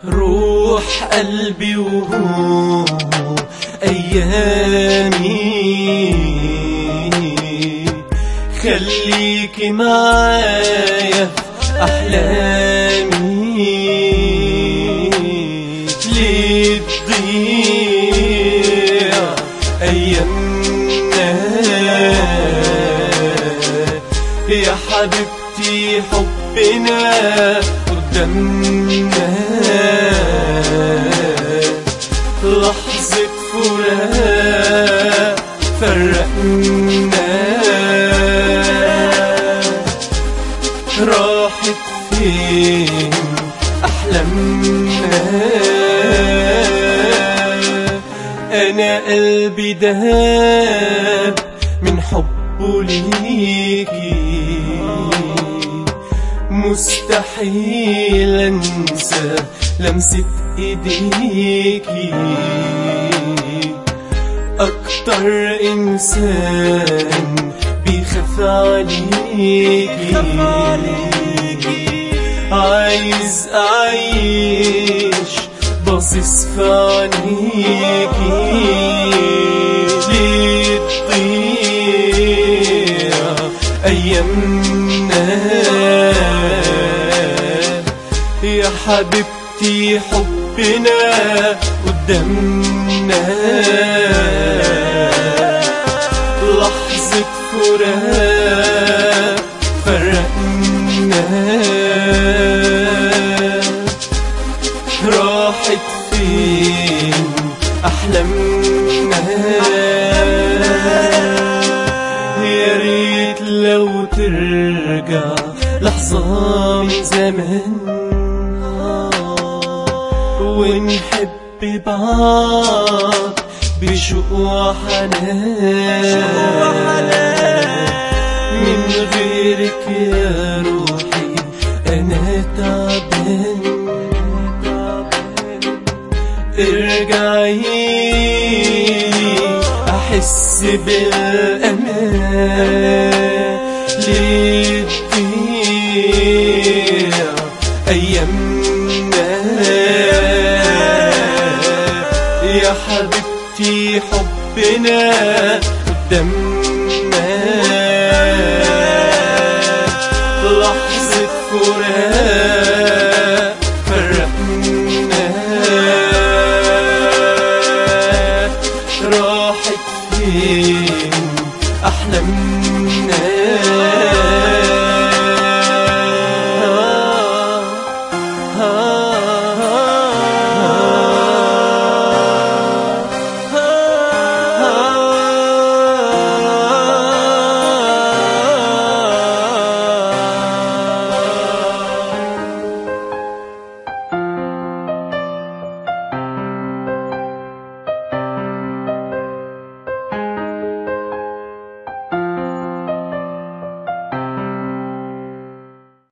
روح قلبي وهو أيامي خليكي معايا في أحلامي ليه تضيع أيامنا يا حبيبتي حبنا قدامنا لحظة فراق فرقنا راحت فين أحلامنا أنا قلبي دهب من حبه ليكي مستحيل انسى لمسة ايديكي اكتر انسان بيخاف عليكي عايز اعيش باصص في عينيكي ليه تضيع ايامنا يا حبيبتي حبنا قدامنا لحظة فراق فرقنا راحت فين أحلامنا يا ريت لو ترجع لحظة من زمان ونحب بعض بشوق وحنان من غيرك يا روحي أنا تعبان ارجعي أحس بالأمان ليه تضيع أيامنا يا حبيبتي حبنا قدامنا